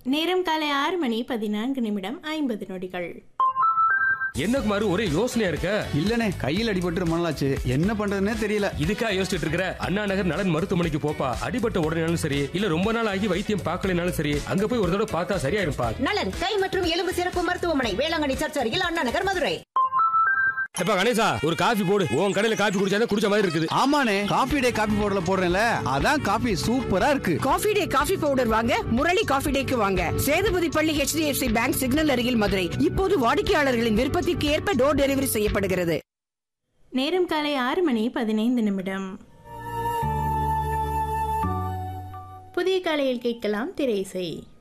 நேரம் காலை ஆறு மணி பதினான்கு நிமிடம் ஐம்பது நொடிகள் என்ன குமாரு ஒரே யோசனையா இருக்க இல்லனே கையில் அடிபட்டு ரொம்ப நாளாச்சு என்ன பண்றதுன்னே தெரியல இதுக்கா யோசிச்சுட்டு இருக்கிற அண்ணா நகர் நலன் மருத்துவமனைக்கு போப்பா அடிபட்ட உடனேனாலும் சரி இல்ல ரொம்ப நாள் ஆகி வைத்தியம் பார்க்கலனாலும் சரி அங்க போய் ஒரு தடவை பார்த்தா சரியாயிருப்பா நலன் கை மற்றும் எலும்பு சிறப்பு மருத்துவமனை வேளாங்கண்ணி சர்ச் அருகில் அண்ணா நகர் மதுரை எப்ப கணேசா ஒரு காஃபி போடு உன் கடையில காஃபி குடிச்சாதான் குடிச்ச மாதிரி இருக்குது ஆமாண்ணே காபி டே காபி பவுடர்ல போடுறேன்ல அதான் காபி சூப்பரா இருக்கு காஃபி டே காஃபி பவுடர் வாங்க முரளி காஃபி டேக்கு வாங்க சேதுபதி பள்ளி HDFC பேங்க் சிக்னல் அருகில் மதுரை இப்போது வாடிக்கையாளர்களின் விருப்பத்திற்கு ஏற்ப டோர் டெலிவரி செய்யப்படுகிறது நேரம் காலை ஆறு மணி பதினைந்து நிமிடம் புதிய காலையில் கேட்கலாம் திரை இசை